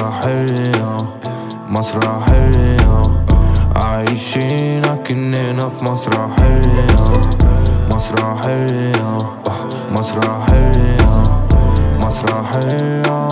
مسرحية مسرحية عايشين كأننا في مسرحية مسرحية مسرحية مسرحية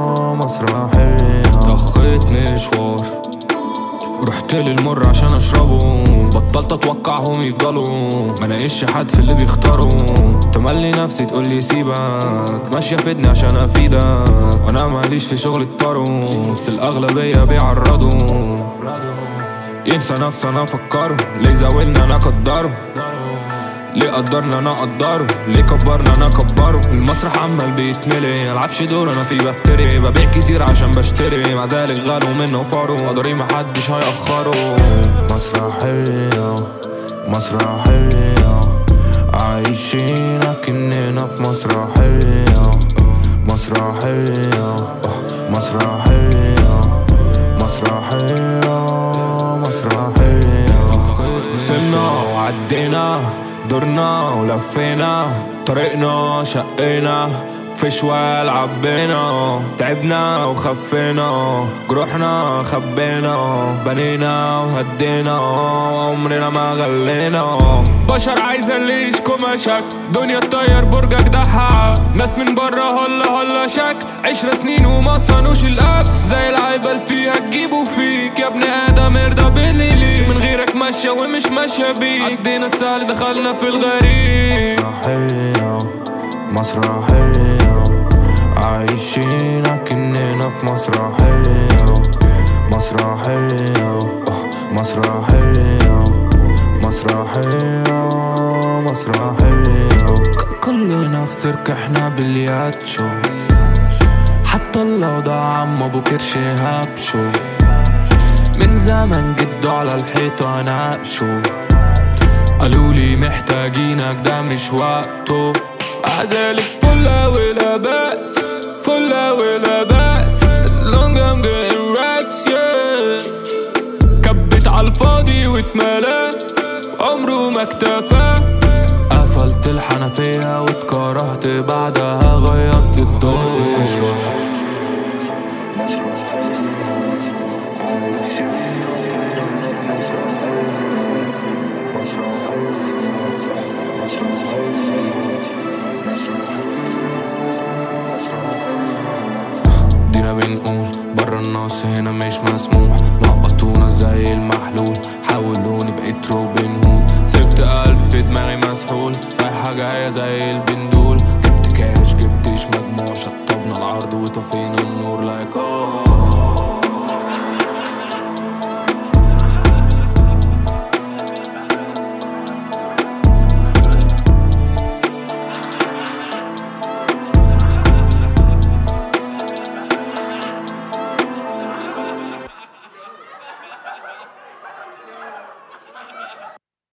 مسرحية ضخيت مشوار رحت للمر عشان اشربه بطلت اتوقعهم يفضلوا ما لاقيش حد في اللي بيختاروا تملي نفسي تقول لي سيبك ماشية فدني عشان افيدك وانا ماليش في شغل الطرو بس الاغلبية بيعرضوا ينسى نفسه انا افكره ليه زاولنا انا اقدره ليه قدرنا انا اقدره ليه كبرنا انا كبره المسرح عمال بيتملي العبش دور انا فيه بفتري ببيع كتير عشان بشتري مع ذلك غالوا منه وفاروا قدري محدش هيأخره مسرحية مسرحية عايشين كأننا في مسرحية مسرحية مسرحية مسرحية مسرحية وصلنا وعدينا دورنا ولفينا طريقنا شقينا في شوال عبينا تعبنا وخفينا جروحنا خبينا بنينا وهدينا عمرنا ما غلينا بشر عايزة اللي يشكو مشاك دنيا تطير برجك ضحى ناس من برا هلا هلا شك عشر سنين وما صانوش الاب زي العيبة اللي فيها تجيبوا فيك يا ابن ادم ارضى باللي ليك من غيرك ماشية ومش ماشية بيك عدينا السهل دخلنا في الغريب مسرحية مسرحية عايشين كأننا في مسرحية مسرحية مسرحية مسرحية مسرحية كلنا في سيرك احنا بالياتشو حتى لو ضاع عم ابو كرش هبشو من زمن جدو على الحيطة ناقشو قالولي محتاجينك ده مش وقته عذالك فلة ولا بأس فلة ولا بأس As long I'm getting racks yeah كبت عالفاضي واتملى عمره ما اكتفى قفلت الحنفية واتكرهت بعدها غيرت الدور دينا بنقول برا النص هنا مش مسموح نقطونا زي المحلول حولوني بقيت روبن هود سبت قلبي في دماغي مسحول رايحة جاية زي البندول جبت كاش جبتش مجموع شطبنا العرض وطفينا النور لايك